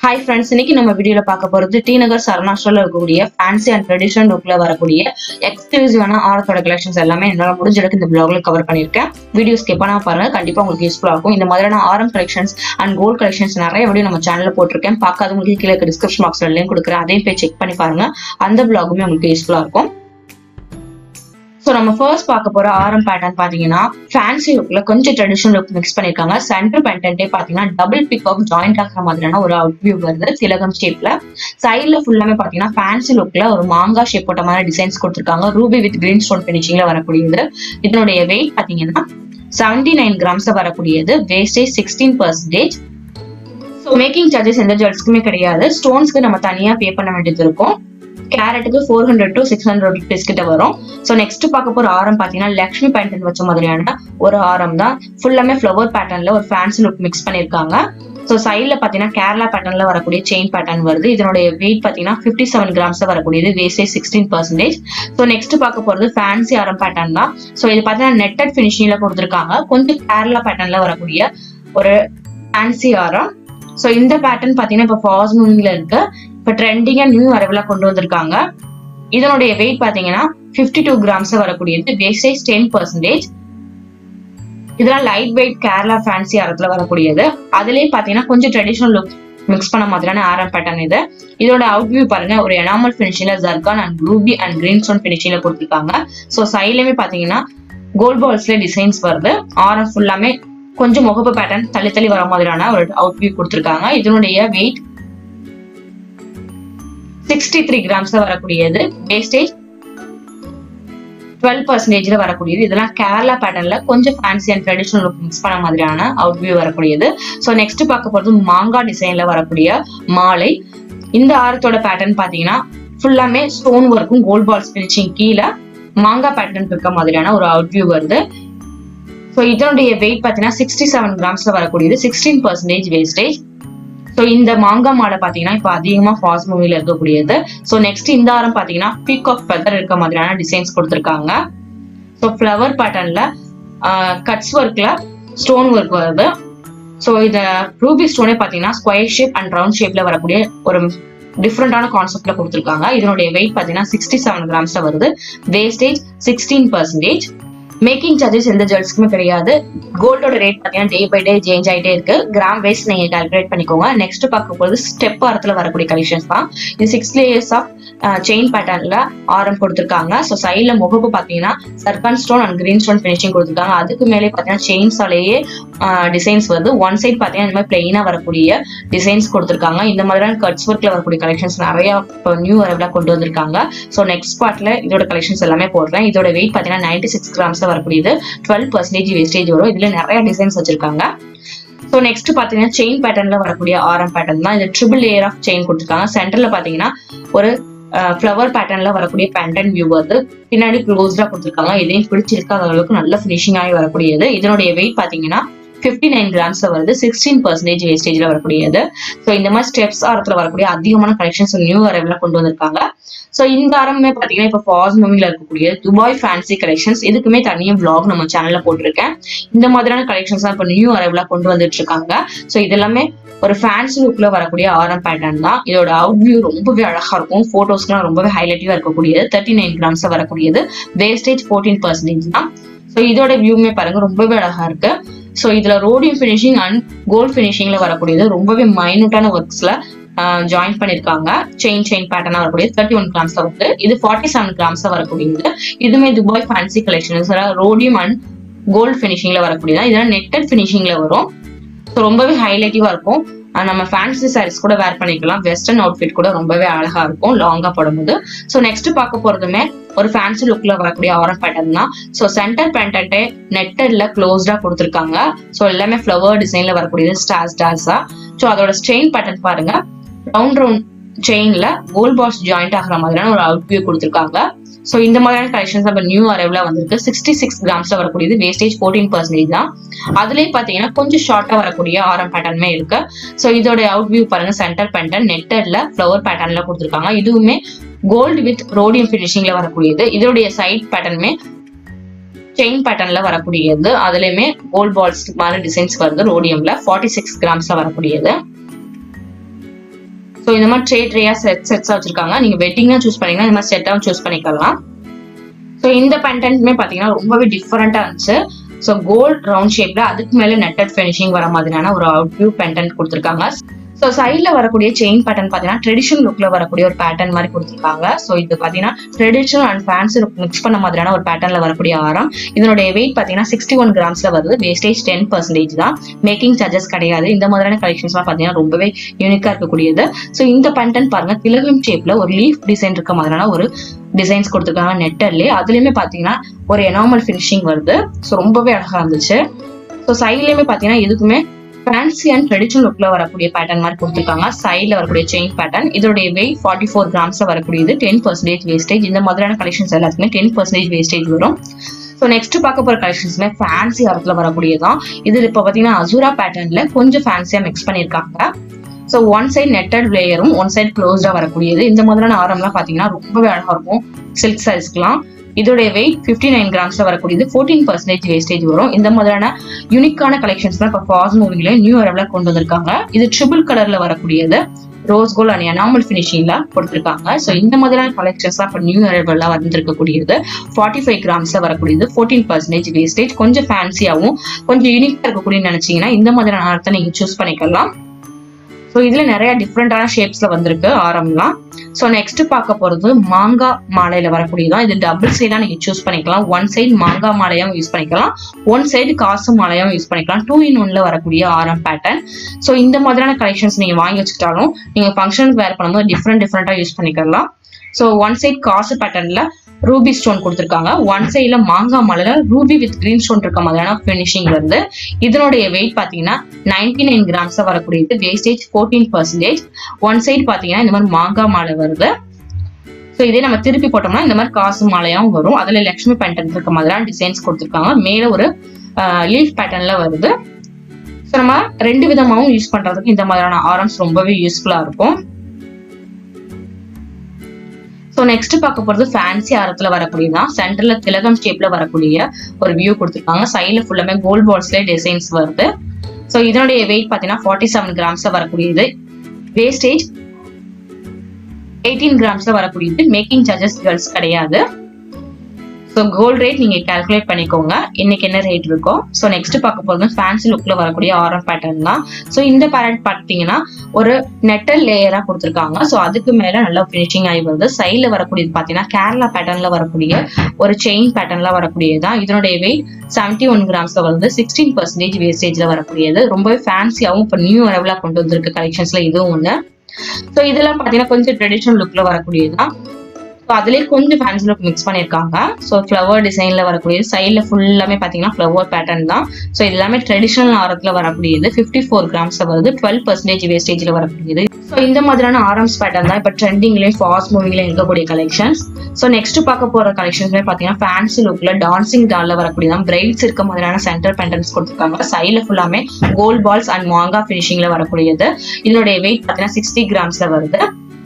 hi friends இன்னைக்கு நம்ம வீடியோல பார்க்க போறது டி நகர் சரணாஸ்டர்ல இருக்கக்கூடிய ஃபேன்சி அண்ட் ட்ரெடிஷனல் லுக்ல வரக்கூடிய எக்ஸ்க்ளூசிவான ஆரத்தோட கலெக்ஷன்ஸ் எல்லாமே என்னால முடிஞ்ச அளவுக்கு இந்த பிளாக்ல கவர் பண்ணியிருக்கேன் வீடியோ ஸ்கிப் பண்ணாம பாருங்க கண்டிப்பா உங்களுக்கு யூஸ்ஃபுல்லா இருக்கும் இந்த மாதிரியான ஆரம் கலெக்ஷன்ஸ் அண்ட் கோல்ட் கலெக்ஷன்ஸ் நிறைய வீடியோ நம்ம சேனல்ல போட்டிருக்கேன் பார்க்காதவங்களுக்கு கீழே டிஸ்கிரிப்ஷன் பாக்ஸ்ல லிங்க் கொடுக்குறேன் அதையும் போய் செக் பண்ணி பாருங்க அந்த பிளாகுமே உங்களுக்கு யூஸ்ஃபுல்லா இருக்கும் ஸோ நம்ம ஃபர்ஸ்ட் பார்க்க போற ஆரம் பேட்டர்ன் பாத்தீங்கன்னா ஃபேன்சி லுக்ல கொஞ்சம் ட்ரெடிஷனல் லுக் மிக்ஸ் பண்ணிருக்காங்க சென்டர் பேட்டன்ட்டே பாத்தீங்கன்னா டபுள் பிக் ஆஃப் ஜாயிண்ட் ஆகிற மாதிரியான ஒரு அவுட் வியூ வருது திலகம் ஷேப்ல சைட்ல ஃபுல்லாமே பாத்தீங்கன்னா ஃபேன்சி லுக்ல ஒரு மாங்கா ஷேப் போட்ட மாதிரி டிசைன்ஸ் கொடுத்துருக்காங்க ரூபி வித் கிரீன் ஸ்டோன் பினிஷிங்ல வரக்கூடியது இதனுடைய வெயிட் பாத்தீங்கன்னா செவன்டி நைன் கிராம்ஸ் வரக்கூடியது wastage sixteen percentage so making charges எந்த ஜுவல்ஸ்க்குமே கிடையாது ஸ்டோன்ஸ்க்கு நம்ம தனியா பே பண்ண வேண்டியது இருக்கும் கேரட்டுக்கு four hundred to six hundred rupees கிட்ட வரும் ஸோ நெக்ஸ்ட் பார்க்க போற ஆரம் பாத்தீங்கன்னா லக்ஷ்மி பேட்டர்ன் வச்ச மாதிரியான ஒரு ஆரம் தான் ஃபுல்லாமே ஃப்ளவர் பேட்டர்ன்ல ஒரு ஃபேன்சி லுக் மிக்ஸ் பண்ணிருக்காங்க ஸோ சைட்ல பாத்தீங்கன்னா கேரளா பேட்டர்ன்ல வரக்கூடிய செயின் பேட்டர்ன் வருது இதனுடைய வெயிட் பாத்தீங்கன்னா ஃபிஃப்டி செவன் கிராம்ஸ் வரக்கூடியது wastage sixteen percentage so next பார்க்க போறது ஃபேன்சி ஆரம் பேட்டர்ன் தான் ஸோ இது பாத்தீங்கன்னா நெட்டட் ஃபினிஷிங்ல கொடுத்துருக்காங்க கொஞ்சம் கேரளா பேட்டர்ன்ல வரக்கூடிய ஒரு ஃபேன்சி ஆரம் ஸோ இந்த பேட்டர்ன் பாத்தீங்கன்னா இப்போ ஃபாஸ்ட் மூவிங்ல இருக்கு இப்போ ட்ரெண்டிங்கா நியூ அரைவலா கொண்டு வந்திருக்காங்க இதனுடைய வெயிட் பாத்தீங்கன்னா ஃபிஃப்டி டூ கிராம்ஸ் வரக்கூடியது வேஸ்டேஜ் டென் பர்சன்டேஜ் இதெல்லாம் லைட் வெயிட் கேரளா ஃபேன்சி ஆரத்துல வரக்கூடியது அதுலயே பாத்தீங்கன்னா கொஞ்சம் ட்ரெடிஷனல் லுக் மிக்ஸ் பண்ண மாதிரியான ஆரம் பேட்டர்ன் இது இதோட அவுட் வியூ பாருங்க ஒரு எனாமல் ஃபினிஷிங்ல zircon and ruby and green stone ஃபினிஷிங்ல கொடுத்துருக்காங்க ஸோ சைட்லயுமே பாத்தீங்கன்னா கோல்ட் பால்ஸ்ல டிசைன்ஸ் வருது ஆரம் ஃபுல்லாமே கொஞ்சம் முகப்பு பேட்டர்ன் தள்ளி தள்ளி வர மாதிரியான ஒரு அவுட் வியூ கொடுத்துருக்காங்க இதனுடைய வெயிட் சிக்ஸ்டி த்ரீ கிராம்ஸ் வரக்கூடியது வேஸ்டேஜ் டுவெல் பர்சன்டேஜ்ல வரக்கூடியது இதெல்லாம் கேரளா பேட்டர்ன்ல கொஞ்சம் fancy and traditional look mix பண்ண மாதிரியான அவுட் வியூ வரக்கூடியது ஸோ நெக்ஸ்ட் பார்க்க போறது மாங்கா டிசைன்ல வரக்கூடிய மாலை இந்த ஆரத்தோட பேட்டர்ன் பாத்தீங்கன்னா ஃபுல்லாமே ஸ்டோன் ஒர்க்கும் கோல்ட் பால்ஸ் பினிச்சிங் கீழே மாங்கா பேட்டர்ன் இருக்க மாதிரியான ஒரு அவுட் வியூ வருது ஸோ இதனுடைய வெயிட் பார்த்தீங்கன்னா சிக்ஸ்டி செவன் கிராம்ஸ்ல வரக்கூடியது சிக்ஸ்டீன் பர்சன்டேஜ் வேஸ்டேஜ் ஸோ இந்த மாங்கா மாலை பார்த்தீங்கன்னா இப்போ அதிகமாக ஃபாஸ்ட் மூவில இருக்கக்கூடியது ஸோ நெக்ஸ்ட் இந்த வாரம் பார்த்தீங்கன்னா பீக் ஆஃப் ஃபெதர் இருக்க மாதிரியான டிசைன்ஸ் கொடுத்துருக்காங்க ஸோ ஃப்ளவர் பேட்டர்ன்ல கட்ஸ் ஒர்க்ல ஸ்டோன் ஒர்க் வருது ஸோ இத ரூபி ஸ்டோனே பார்த்தீங்கன்னா ஸ்கொயர் ஷேப் அண்ட் ரவுண்ட் ஷேப்ல வரக்கூடிய ஒரு டிஃப்ரெண்டான கான்செப்ட்ல கொடுத்துருக்காங்க இதனுடைய வெயிட் பார்த்தீங்கன்னா சிக்ஸ்டி செவன் கிராம்ஸ்ல வருது wastage sixteen percentage making charges எந்த ஜுவல்ஸ்க்குமே கிடையாது கோல்டோட ரேட் பார்த்தீங்கன்னா டே பை டே சேஞ்ச் ஆகிட்டே இருக்கு கிராம் வைஸ் நீங்க கால்குலேட் பண்ணிக்கோங்க நெக்ஸ்ட் பார்க்க போகிறது ஸ்டெப் ஆரத்துல வரக்கூடிய கலெக்ஷன்ஸ் தான் இது சிக்ஸ் லேயர்ஸ் ஆஃப் செயின் பேட்டர்ன்ல ஆரம் கொடுத்துருக்காங்க ஸோ சைட்ல முகப்பு பார்த்தீங்கன்னா சர்பன் stone and green stone finishing கொடுத்துருக்காங்க அதுக்கு மேலே பார்த்தீங்கன்னா செயின்ஸாலேயே டிசைன்ஸ் வருது ஒன் சைட் பார்த்தீங்கன்னா இந்த மாதிரி பிளெயினா வரக்கூடிய டிசைன்ஸ் கொடுத்துருக்காங்க இந்த மாதிரியான கட்ஸ் ஒர்க்ல வரக்கூடிய கலெக்ஷன்ஸ் நிறைய இப்போ நியூ அரவில கொண்டு வந்திருக்காங்க ஸோ நெக்ஸ்ட் பார்ட்ல இதோட கலெக்ஷன்ஸ் எல்லாமே போடுறேன் இதோட வெயிட் பார்த்தீங்கன்னா நைன்டி சிக்ஸ் கிராம்ஸ் வரக்கூடியது டுவெல் பர்சன்டேஜ் வேஸ்டேஜ் வரும் இதுல நிறைய டிசைன்ஸ் வச்சிருக்காங்க ஸோ நெக்ஸ்ட் பாத்தீங்கன்னா செயின் பேட்டர்ன்ல வரக்கூடிய ஆரம் பேட்டர்ன் தான் இது ட்ரிபிள் லேயர் ஆஃப் செயின் கொடுத்துருக்காங்க சென்டர்ல பாத்தீங்கன்னா ஒரு ஃப்ளவர் பேட்டர்ன்ல வரக்கூடிய பேண்டன் வியூ வருது பின்னாடி க்ளோஸ்டா கொடுத்துருக்காங்க இதையும் பிடிச்சிருக்காத அளவுக்கு நல்ல ஃபினிஷிங் ஆகி வரக்கூடியது இதனுடைய வெயிட் பாத்தீங்கன்னா ஃபிஃப்டி நைன் கிராம்ஸ் வருது சிக்ஸ்டீன் பர்சன்டேஜ் வேஸ்டேஜ்ல வரக்கூடியது ஸோ இந்த மாதிரி ஸ்டெப்ஸ் ஆரத்துல வரக்கூடிய அதிகமான கலெக்ஷன்ஸ் நியூ அரவில கொண்டு வந்திருக்காங்க ஸோ இந்த ஆரம்பமே பாத்தீங்கன்னா இப்போ ஃபாஸ்ட் மூவிங்ல இருக்கக்கூடிய துபாய் ஃபேன்சி கலெக்ஷன்ஸ் இதுக்குமே தனியாக vlog நம்ம சேனல்ல போட்டிருக்கேன் இந்த மாதிரியான கலெக்ஷன்ஸ் தான் இப்போ நியூ அரவில கொண்டு வந்துட்டு இருக்காங்க ஸோ இதெல்லாமே ஒரு ஃபேன்சி லுக்ல வரக்கூடிய ஆரம் பேட்டர்ன் தான் இதோட அவுட் வியூ ரொம்பவே அழகா இருக்கும் போட்டோஸ்க்குலாம் ரொம்பவே ஹைலைட்டிவா இருக்கக்கூடியது தேர்ட்டி நைன் கிராம்ஸ் வரக்கூடியது வேஸ்டேஜ் ஃபோர்டீன் பர்சன்டேஜ் தான் ஸோ இதோட வியூமே பாருங்க ரொம்பவே அழகா இருக்கு ஸோ இதுல ரோடியம் ஃபினிஷிங் அண்ட் கோல்ட் ஃபினிஷிங்ல வரக்கூடியது ரொம்பவே மைனூட்டான ஒர்க்ஸ்ல ஜாயின் பண்ணிருக்காங்க செயின் செயின் பேட்டர்னா வரக்கூடியது தேர்ட்டி ஒன் கிராம்ஸ்ல வருது இது ஃபார்ட்டி செவன் கிராம்ஸ்ல வரக்கூடியது இதுவுமே Dubai fancy collection rhodium and gold ஃபினிஷிங்ல வரக்கூடியது இதெல்லாம் நெட்டட் ஃபினிஷிங்ல வரும் ஸோ ரொம்பவே ஹைலைட்டிவா இருக்கும் நம்ம ஃபேன்சி சாரீஸ் கூட வேர் பண்ணிக்கலாம் வெஸ்டர்ன் அவுட்ஃபிட் கூட ரொம்பவே அழகா இருக்கும் லாங்கா போடும்போது ஸோ நெக்ஸ்ட் பார்க்க போறதுமே ஒரு ஃபேன்சி லுக்ல வரக்கூடிய ஆரம் பேட்டர்ன் தான் ஸோ சென்டர் பேண்டன்ட்டே நெட்டட்ல க்ளோஸ்டா கொடுத்துருக்காங்க ஸோ எல்லாமே ஃப்ளவர் டிசைன்ல வரக்கூடியது ஸ்டார் ஸ்டார்ஸா ஸோ அதோட ஸ்ட்ரெயின் பேட்டர்ன் பாருங்க ரவுண்ட் ரவுண்ட் செயின்ல கோல்ட் பாஸ் ஜாயிண்ட் ஆகிற மாதிரியான ஒரு அவுட் வியூ கொடுத்துருக்காங்க ஸோ இந்த மாதிரியான கலெக்ஷன்ஸ் நம்ம நியூ அரைவ்ல வந்திருக்கு சிக்ஸ்டி சிக்ஸ் கிராம்ஸ்ல வரக்கூடியது வேஸ்டேஜ் ஃபோர்டீன் பர்சன்டேஜ் தான் அதுலயே பாத்தீங்கன்னா கொஞ்சம் ஷார்ட்டா வரக்கூடிய ஆரம் பேட்டர்னுமே இருக்கு ஸோ இதோட அவுட் வியூ பாருங்க சென்டர் பேட்டர்ன் நெட்டட்ல ஃப்ளவர் பேட்டர்ன்ல கொடுத்துருக்காங்க இதுவுமே கோல்டு வித் ரோடியம் ஃபினிஷிங்ல வரக்கூடியது இதோடைய சைட் பேட்டர்னுமே செயின் பேட்டர்ன்ல வரக்கூடியது அதுலயுமே கோல்ட் பால்ஸ் மாதிரி டிசைன்ஸ் வருது ரோடியம்ல ஃபார்ட்டி சிக்ஸ் கிராம்ஸ்ல வரக்கூடியது ஸோ இந்த மாதிரி ட்ரே ட்ரேயா செட் செட்ஸா வச்சிருக்காங்க நீங்க வெட்டிங்கா சூஸ் பண்ணீங்கன்னா இந்த மாதிரி செட்டாவும் சூஸ் பண்ணிக்கலாம் ஸோ இந்த பேண்டன்ட்மே பாத்தீங்கன்னா ரொம்பவே டிஃபரெண்டா இருந்துச்சு ஸோ கோல்ட் ரவுண்ட் ஷேப்ல அதுக்கு மேல நெட்டட் ஃபினிஷிங் வர மாதிரியான ஒரு அவுட் வியூ பெண்டன்ட் கொடுத்துருக்காங்க ஸோ சைடில் வரக்கூடிய செயின் பேட்டர்ன் பார்த்தீங்கன்னா ட்ரெடிஷனல் லுக்ல வரக்கூடிய ஒரு பேட்டர்ன் மாதிரி கொடுத்துருக்காங்க ஸோ இது பார்த்தீங்கன்னா traditional and fancy look mix பண்ண மாதிரியான ஒரு பேட்டர்ல வரக்கூடிய ஆரம் இதனுடைய வெயிட் பார்த்தீங்கன்னா சிக்ஸ்டி ஒன் கிராம்ஸ்ல வருது வேஸ்டேஜ் டென் பர்சன்டேஜ் தான் மேக்கிங் சார்ஜஸ் கிடையாது இந்த மாதிரியான கலெக்ஷன்ஸ்லாம் பார்த்தீங்கன்னா ரொம்பவே யூனிக்கா இருக்கக்கூடியது ஸோ இந்த பேட்டன் பாருங்க திலகம் ஷேப்ல ஒரு லீஃப் டிசைன் இருக்க மாதிரியான ஒரு டிசைன்ஸ் கொடுத்துருக்காங்க நெட்டர்லேயே அதுலயுமே பார்த்தீங்கன்னா ஒரு எனாமல் ஃபினிஷிங் வருது ஸோ ரொம்பவே அழகா இருந்துச்சு ஸோ சைட்லயுமே பார்த்தீங்கன்னா எதுக்குமே ஃபேன்சி அண்ட் ட்ரெடிஷனல் லுக்ல வரக்கூடிய பேட்டர்ன் மாதிரி கொடுத்துருக்காங்க சைட்ல வரக்கூடிய செயின் பேட்டர்ன் இதோடைய வெயிட் ஃபார்ட்டி ஃபோர் கிராம்ஸ்ல வரக்கூடியது டென் பர்சன்டேஜ் வேஸ்டேஜ் இந்த மாதிரியான கலெக்ஷன்ஸ் எல்லாத்துக்குமே டென் பர்சன்டேஜ் வேஸ்டேஜ் வரும் ஸோ நெக்ஸ்ட் பார்க்க போற கலெக்ஷன்ஸ்மே ஃபேன்சி ஆரத்துல வரக்கூடியதான் இது இப்போ பார்த்தீங்கன்னா அசூரா பேட்டர்ன்ல கொஞ்சம் ஃபேன்சியா மிக்ஸ் பண்ணியிருக்காங்க ஸோ ஒன் சைடு நெட்டட் லேயரும் ஒன் சைடு க்ளோஸ்டா வரக்கூடியது இந்த மாதிரியான ஆரம்லாம் பார்த்தீங்கன்னா ரொம்பவே அழகா இருக்கும் சில்க் சைஸ்க்குலாம் இதோடைய வெயிட் ஃபிஃப்டி நைன் கிராம்ஸ்ல வரக்கூடியது ஃபோர்டீன் பர்சன்டேஜ் வேஸ்டேஜ் வரும் இந்த மாதிரியான யூனிக்கான கலெக்ஷன்ஸ் தான் இப்போ ஃபாஸ்ட் மூவிங்ல நியூ அரவ்ல கொண்டு வந்திருக்காங்க இது ட்ரிபிள் கலர்ல வரக்கூடியது ரோஸ் கோல்ட் அண்ட் எனாமல் ஃபினிஷிங்ல கொடுத்துருக்காங்க ஸோ இந்த மாதிரியான கலெக்ஷன்ஸ் தான் இப்போ நியூ அரவெல்லாம் வந்திருக்கக்கூடியது ஃபார்ட்டி ஃபைவ் கிராம்ஸ்ல வரக்கூடியது ஃபோர்டீன் பர்சன்டேஜ் வேஸ்டேஜ் கொஞ்சம் ஃபேன்சியாகவும் கொஞ்சம் யூனிக்கா இருக்கக்கூடிய நினைச்சீங்கன்னா இந்த மாதிரியான ஆரத்தை நீங்க சூஸ் பண்ணிக்கலாம் ஸோ இதுல நிறைய டிஃப்ரெண்டான ஷேப்ஸ்ல வந்திருக்கு ஆரம்லாம் ஸோ நெக்ஸ்ட் பார்க்க போறது மாங்காய் மாலையில வரக்கூடியதான் இது டபுள் சைடா நீங்க சூஸ் பண்ணிக்கலாம் ஒன் சைடு மாங்காய் மாலையாவும் யூஸ் பண்ணிக்கலாம் ஒன் சைடு காசு மாலையாவும் யூஸ் பண்ணிக்கலாம் டூ இன் ஒன்ல வரக்கூடிய ஆரம் பேட்டர்ன் ஸோ இந்த மாதிரியான கலெக்ஷன்ஸ் நீங்க வாங்கி வச்சுக்கிட்டாலும் நீங்க ஃபங்க்ஷனுக்கு வேர் பண்ணும்போது டிஃப்ரெண்ட் டிஃப்ரெண்டா யூஸ் பண்ணிக்கலாம் ஸோ ஒன் சைட் காசு பேட்டர்ன்ல ரூபி ஸ்டோன் கொடுத்துருக்காங்க ஒன் சைட்ல மாங்காய் மலையில ரூபி வித் கிரீன் ஸ்டோன் இருக்க மாதிரியான ஃபினிஷிங் வருது இதனுடைய வெயிட் பாத்தீங்கன்னா நைன்டி நைன் கிராம்ஸ் வரக்கூடியது wastage fourteen percentage one side பாத்தீங்கன்னா இந்த மாதிரி மாங்காய் மாலை வருது ஸோ இதே நம்ம திருப்பி போட்டோம்னா இந்த மாதிரி காசு மாலையாவும் வரும் அதுல லக்ஷ்மி பேட்டர்ன் இருக்க மாதிரியான டிசைன்ஸ் கொடுத்துருக்காங்க மேல ஒரு லீஃப் பேட்டர்ன்ல வருது ஸோ நம்ம ரெண்டு விதமாவும் யூஸ் பண்றதுக்கு இந்த மாதிரியான ஆரம்ஸ் ரொம்பவே யூஸ்ஃபுல்லா இருக்கும் ஸோ நெக்ஸ்ட் பார்க்க போறது ஃபேன்சி ஆரத்துல வரக்கூடியதான் சென்டர்ல திலகம் ஷேப்ல வரக்கூடிய ஒரு வியூ கொடுத்துருக்காங்க சைட்ல ஃபுல்லாமே கோல்ட் பால்ஸ்ல டிசைன்ஸ் வருது ஸோ இதனுடைய வெயிட் பார்த்தீங்கன்னா ஃபார்ட்டி செவன் கிராம்ஸ்ல வரக்கூடியது வேஸ்டேஜ் எயிட்டீன் கிராம்ஸ்ல வரக்கூடியது மேக்கிங் சார்ஜஸ் கேர்ள்ஸ் கிடையாது ஸோ கோல்ட் ரேட் நீங்க கால்குலேட் பண்ணிக்கோங்க இன்னைக்கு என்ன ரேட் இருக்கோ ஸோ நெக்ஸ்ட் பார்க்க போறது ஃபேன்சி லுக்ல வரக்கூடிய ஆரம் பேட்டர்ன் தான் ஸோ இந்த பேரட் பார்த்தீங்கன்னா ஒரு நெட்டல் லேயரா கொடுத்துருக்காங்க ஸோ அதுக்கு மேல நல்லா ஃபினிஷிங் ஆகி வருது சைட்ல வரக்கூடியது பார்த்தீங்கன்னா கேரளா பேட்டர்ன்ல வரக்கூடிய ஒரு செயின் பேட்டர்ன்ல வரக்கூடியதுதான் இதனுடைய வெயிட் செவன்டி ஒன் கிராம்ஸ்ல வருது சிக்ஸ்டீன் பர்சன்டேஜ் வேஸ்டேஜ்ல வரக்கூடியது ரொம்பவே ஃபேன்சியாவும் இப்போ நியூ அளவுல கொண்டு வந்திருக்கு கலெக்ஷன்ஸ்ல இதுவும் ஒண்ணு ஸோ இதெல்லாம் பார்த்தீங்கன்னா கொஞ்சம் ட்ரெடிஷனல் லுக்ல வரக்கூடியதுதான் ஸோ அதுலேயே கொஞ்சம் ஃபேன்சி லுக் மிக்ஸ் பண்ணியிருக்காங்க ஸோ ஃப்ளவர் டிசைனில் வரக்கூடியது சைடில் ஃபுல்லாமே பார்த்தீங்கன்னா ஃப்ளவர் பேட்டர்ன் தான் ஸோ இது எல்லாமே ட்ரெடிஷனல் ஆரத்தில் வரக்கூடியது ஃபிஃப்டி ஃபோர் கிராம்ஸில் வருது டுவெல் பர்சன்டேஜ் வேஸ்டேஜில் வரக்கூடியது ஸோ இந்த மாதிரியான ஆரம்ஸ் பேட்டர்ன் தான் இப்போ ட்ரெண்டிங்லேயும் ஃபாஸ்ட் மூவிங்லேயும் இருக்கக்கூடிய கலெக்ஷன்ஸ் ஸோ நெக்ஸ்ட் பார்க்க போகிற கலெக்ஷன்ஸ்மே பார்த்தீங்கன்னா ஃபேன்சி லுக்கில் டான்சிங் டாலில் வரக்கூடியதான் பிரைட்ஸ் இருக்க மாதிரியான சென்டர் பேட்டர்ன்ஸ் கொடுத்துருக்காங்க சைடில் ஃபுல்லாமே கோல்ட் பால்ஸ் அண்ட் மாங்கா ஃபினிஷிங்கில் வரக்கூடியது இதனுடைய வெயிட் பார்த்தீங்கன்னா சிக்ஸ்டி கிராம்ஸில் வருது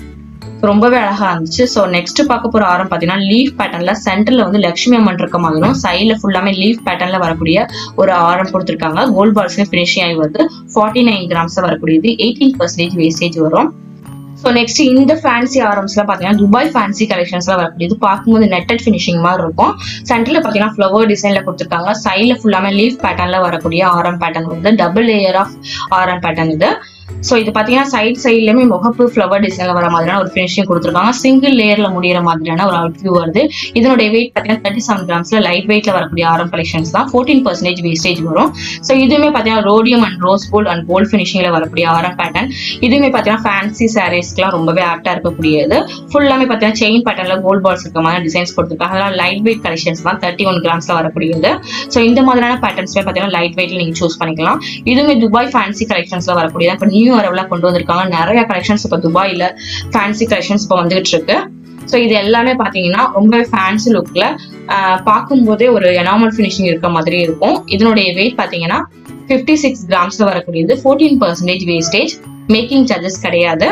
ரொம்பவே அழகா இருந்துச்சு ஸோ நெக்ஸ்ட் பார்க்க போற ஆரம் பாத்தீங்கன்னா லீஃப் பேட்டர்ன்ல சென்டர்ல வந்து லட்சுமி அம்மன் இருக்க மாதிரியும் சைட்ல ஃபுல்லாமே லீஃப் பேட்டர்ன்ல வரக்கூடிய ஒரு ஆரம் கொடுத்துருக்காங்க கோல்ட் பால்ஸ்லயும் ஃபினிஷிங் ஆகி வருது ஃபார்ட்டி நைன் கிராம்ஸ் வரக்கூடியது எயிட்டீன் பர்சன்டேஜ் வேஸ்டேஜ் வரும் ஸோ நெக்ஸ்ட் இந்த ஃபேன்சி ஆரம்ஸ்ல பாத்தீங்கன்னா துபாய் ஃபேன்சி கலெக்ஷன்ஸ்ல வரக்கூடியது பார்க்கும்போது நெட்டட் ஃபினிஷிங் மாதிரி இருக்கும் சென்டர்ல பாத்தீங்கன்னா ஃப்ளவர் டிசைன்ல கொடுத்துருக்காங்க சைட்ல ஃபுல்லாமே லீஃப் பேட்டர்ன்ல வரக்கூடிய ஆரம் பேட்டர்ன் வந்து டபுள் லேயர் ஆஃப் ஆரம் பேட்டர்ன் இது ஸோ இது பார்த்தீங்கன்னா சைட் சைட்லயுமே முகப்பு ஃப்ளவர் டிசைன்ல வர மாதிரியான ஒரு ஃபினிஷிங் கொடுத்துருக்காங்க சிங்கிள் லேயர்ல முடியிற மாதிரியான ஒரு அவுட் வியூ வருது இதனுடைய வெயிட் பார்த்தீங்கன்னா தேர்ட்டி செவன் கிராம்ஸ்ல லைட் வெயிட்ல வரக்கூடிய ஆரம் கலெக்ஷன்ஸ் தான் ஃபோர்டீன் பர்சன்டேஜ் வேஸ்டேஜ் வரும் ஸோ இதுவுமே பார்த்தீங்கன்னா rhodium and rose gold and gold ஃபினிஷிங்ல வரக்கூடிய ஆரம் பேட்டர்ன் இதுவுமே பார்த்தீங்கன்னா ஃபேன்சி சாரீஸ்க்குலாம் ரொம்பவே ஆப்டா இருக்கக்கூடியது ஃபுல்லாமே பார்த்தீங்கன்னா செயின் பேட்டர்ல கோல்ட் பால்ஸ் இருக்க மாதிரி டிசைன்ஸ் கொடுத்துருக்காங்க அதெல்லாம் லைட் வெயிட் கலெக்ஷன்ஸ் தான் தேர்ட்டி ஒன் கிராம்ஸ்ல வரக்கூடியது ஸோ இந்த மாதிரியான பேட்டர்ன்ஸ்மே பார்த்தீங்கன்னா லைட் வெயிட்ல நீங்க சூஸ் பண்ணிக்கலாம் இதுவுமே துபாய் ஃபேன்சி கலெக்ஷன்ஸ்ல வரக்கூடியது இப்போ நியூ அரவுல கொண்டு வந்திருக்காங்க நிறைய கலெக்ஷன்ஸ் இப்போ துபாயில ஃபேன்சி கலெக்ஷன்ஸ் இப்போ வந்துகிட்டு இருக்கு ஸோ இது எல்லாமே பார்த்தீங்கன்னா ரொம்ப ஃபேன்சி லுக்ல பார்க்கும்போதே ஒரு எனாமல் ஃபினிஷிங் இருக்க மாதிரி இருக்கும் இதனுடைய வெயிட் பார்த்தீங்கன்னா ஃபிஃப்டி சிக்ஸ் கிராம்ஸ்ல வரக்கூடியது fourteen percentage wastage making charges கிடையாது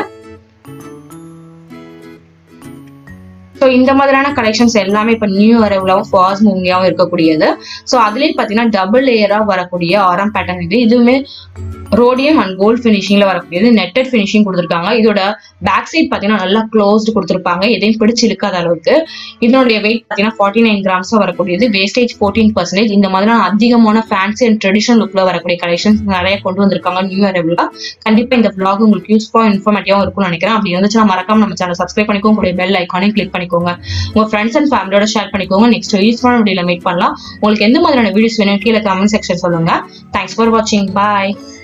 ஸோ இந்த மாதிரியான கலெக்ஷன்ஸ் எல்லாமே இப்போ நியூ அரவுலாவும் ஃபாஸ்ட் மூவியாகவும் இருக்கக்கூடியது ஸோ அதுலேயே பார்த்தீங்கன்னா டபுள் லேயராக வரக்கூடிய ஆரம் பேட்டர்ன் இது இதுவுமே ரோடியம் அண்ட் கோல்ட் ஃபினிஷிங்ல வரக்கூடியது நெட்டட் ஃபினிஷிங் கொடுத்துருக்காங்க இதோட பேக் சைட் பாத்தீங்கன்னா நல்லா க்ளோஸ்டு கொடுத்துருப்பாங்க எதையும் பிடிச்சு இழுக்காத அளவுக்கு இதனுடைய வெயிட் பாத்தீங்கன்னா ஃபார்ட்டி நைன் கிராம்ஸ் வரக்கூடியது வேஸ்டேஜ் ஃபோர்டீன் பர்சன்டேஜ் இந்த மாதிரியான அதிகமான ஃபேன்சி அண்ட் ட்ரெடிஷனல் லுக்ல வரக்கூடிய கலெக்ஷன்ஸ் நிறைய கொண்டு வந்திருக்காங்க நியூ இயர் கண்டிப்பா இந்த vlog உங்களுக்கு யூஸ்ஃபுல்லா இன்ஃபர்மேட்டிவா இருக்கும்னு நினைக்கிறேன் அப்படி இருந்துச்சுன்னா மறக்காம நம்ம சேனல் சப்ஸ்கிரைப் பண்ணிக்கோங்க கூட பெல் ஐக்கானையும் கிளிக் பண்ணிக்கோங்க உங்க ஃப்ரெண்ட்ஸ் அண்ட் ஃபேமிலியோட ஷேர் பண்ணிக்கோங்க நெக்ஸ்ட் யூஸ்ஃபுல்லான வீடியோல மீட் பண்ணலாம் உங்களுக்கு எந்த மாதிரியான வீடியோஸ் வேணும் கீழே கமெண்ட் செக்ஷன் சொல்லுங்க தேங்க்ஸ் ஃபார் வாட்சிங் பாய்